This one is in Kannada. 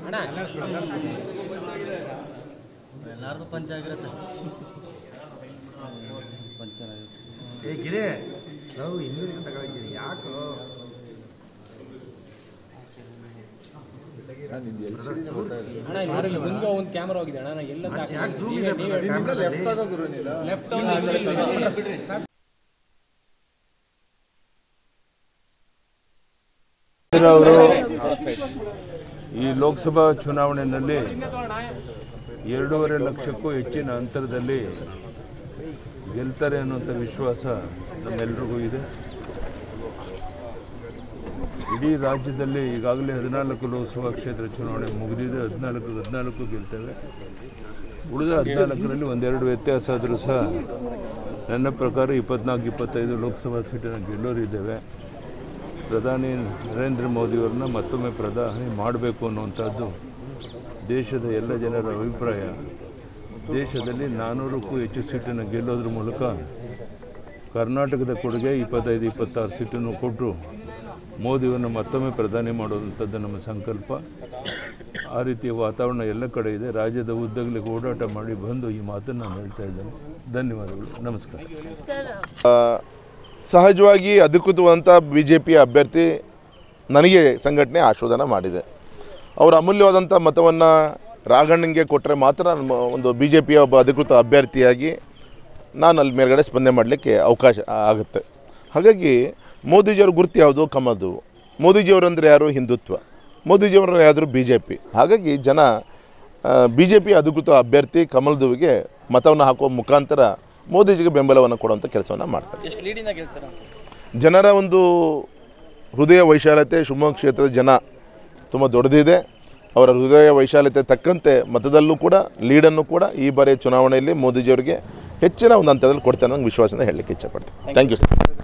ಎಲ್ಲಾರ್ದು ಪಂಚ ಆಗಿರುತ್ತೆ ಪಂಚ ಏ ಗಿರಿ ನಾವು ಹಿಂದಿಂದ ತಗೊಳಕ್ಕಿರಿ ಯಾಕೋ ನಾನು ನಿಂದು ಎಲ್ ಸಿ ಡಿನೇ ಗೊತ್ತಾಯಿಲ್ಲ ಅಣ್ಣ ಇಲ್ಲಿ ನೋಡಿ ಮುಂದೆ ಒಂದು ಕ್ಯಾಮ್ರಾ ಹೋಗಿದೆ ಅಣ್ಣ ನಾ ಎಲ್ಲ ಅಷ್ಟು ಯಾಕೆ zoom ಇದೆ brother camera ದಲ್ಲಿ? ಲೆಫ್ಟ್ ಆಗೋ ಗುರು ನೀನು ಲೆಫ್ಟ್ ಅವರು ಈ ಲೋಕಸಭಾ ಚುನಾವಣೆಯಲ್ಲಿ ಎರಡೂವರೆ ಲಕ್ಷಕ್ಕೂ ಹೆಚ್ಚಿನ ಅಂತರದಲ್ಲಿ ಗೆಲ್ತಾರೆ ಅನ್ನುವಂಥ ವಿಶ್ವಾಸ ನಮ್ಮೆಲ್ರಿಗೂ ಇದೆ ಇಡೀ ರಾಜ್ಯದಲ್ಲಿ ಈಗಾಗಲೇ ಹದಿನಾಲ್ಕು ಲೋಕಸಭಾ ಕ್ಷೇತ್ರ ಚುನಾವಣೆ ಮುಗಿದಿದೆ ಹದಿನಾಲ್ಕು ಹದಿನಾಲ್ಕು ಗೆಲ್ತೇವೆ ಉಳಿದ ಹದಿನಾಲ್ಕರಲ್ಲಿ ಒಂದೆರಡು ವ್ಯತ್ಯಾಸ ಆದರೂ ಸಹ ನನ್ನ ಪ್ರಕಾರ ಇಪ್ಪತ್ನಾಲ್ಕು ಇಪ್ಪತ್ತೈದು ಲೋಕಸಭಾ ಸೀಟನ್ನು ಗೆಲ್ಲೋರಿದ್ದೇವೆ ಪ್ರಧಾನಿ ನರೇಂದ್ರ ಮೋದಿಯವ್ರನ್ನ ಮತ್ತೊಮ್ಮೆ ಪ್ರಧಾನಿ ಮಾಡಬೇಕು ಅನ್ನುವಂಥದ್ದು ದೇಶದ ಎಲ್ಲ ಜನರ ಅಭಿಪ್ರಾಯ ದೇಶದಲ್ಲಿ ನಾನ್ನೂರಕ್ಕೂ ಹೆಚ್ಚು ಸೀಟನ್ನು ಗೆಲ್ಲೋದ್ರ ಮೂಲಕ ಕರ್ನಾಟಕದ ಕೊಡುಗೆ ಇಪ್ಪತ್ತೈದು ಇಪ್ಪತ್ತಾರು ಸೀಟನ್ನು ಕೊಟ್ಟು ಮೋದಿಯವ್ರನ್ನ ಮತ್ತೊಮ್ಮೆ ಪ್ರಧಾನಿ ಮಾಡೋದಂಥದ್ದು ನಮ್ಮ ಸಂಕಲ್ಪ ಆ ರೀತಿಯ ವಾತಾವರಣ ಎಲ್ಲ ಕಡೆ ಇದೆ ರಾಜ್ಯದ ಉದ್ದಗಲಿಗೆ ಓಡಾಟ ಮಾಡಿ ಬಂದು ಈ ಮಾತನ್ನು ನಾನು ಹೇಳ್ತಾ ಇದ್ದೇನೆ ಧನ್ಯವಾದಗಳು ನಮಸ್ಕಾರ ಸಹಜವಾಗಿ ಅಧಿಕೃತವಾದಂಥ ಬಿ ಜೆ ಪಿಯ ಅಭ್ಯರ್ಥಿ ನನಗೆ ಸಂಘಟನೆ ಆಶೋಧನ ಮಾಡಿದೆ ಅವರ ಅಮೂಲ್ಯವಾದಂಥ ಮತವನ್ನು ರಾಘಣ್ಣಂಗೆ ಕೊಟ್ಟರೆ ಮಾತ್ರ ನಮ್ಮ ಒಂದು ಬಿ ಜೆ ಪಿಯ ಒಬ್ಬ ಅಧಿಕೃತ ಅಭ್ಯರ್ಥಿಯಾಗಿ ನಾನು ಅಲ್ಲಿ ಮೇಲ್ಗಡೆ ಸ್ಪಂದನೆ ಮಾಡಲಿಕ್ಕೆ ಅವಕಾಶ ಆಗುತ್ತೆ ಹಾಗಾಗಿ ಮೋದಿಜಿಯವ್ರ ಗುರುತು ಯಾವುದು ಕಮದು ಮೋದಿಜಿಯವರಂದರೆ ಯಾರು ಹಿಂದುತ್ವ ಮೋದಿಜಿಯವರು ಯಾರು ಬಿ ಜೆ ಪಿ ಹಾಗಾಗಿ ಜನ ಬಿ ಜೆ ಪಿ ಅಧಿಕೃತ ಅಭ್ಯರ್ಥಿ ಕಮಲ್ದುವಿಗೆ ಮತವನ್ನು ಹಾಕುವ ಮುಖಾಂತರ ಮೋದಿಜಿಗೆ ಬೆಂಬಲವನ್ನು ಕೊಡುವಂಥ ಕೆಲಸವನ್ನು ಮಾಡ್ತಾರೆ ಜನರ ಒಂದು ಹೃದಯ ವೈಶಾಲ್ಯತೆ ಶಿವಮೊಗ್ಗ ಕ್ಷೇತ್ರದ ಜನ ತುಂಬ ದೊಡ್ಡದಿದೆ ಅವರ ಹೃದಯ ವೈಶಾಲ್ಯತೆ ತಕ್ಕಂತೆ ಮತದಲ್ಲೂ ಕೂಡ ಲೀಡನ್ನು ಕೂಡ ಈ ಬಾರಿಯ ಚುನಾವಣೆಯಲ್ಲಿ ಮೋದಿಜಿಯವರಿಗೆ ಹೆಚ್ಚಿನ ಒಂದು ಹಂತದಲ್ಲಿ ಕೊಡ್ತಾರೆ ಅನ್ನೋ ವಿಶ್ವಾಸನ ಹೇಳಲಿಕ್ಕೆ ಇಚ್ಛಪಡ್ತೀನಿ ಥ್ಯಾಂಕ್ ಯು ಸರ್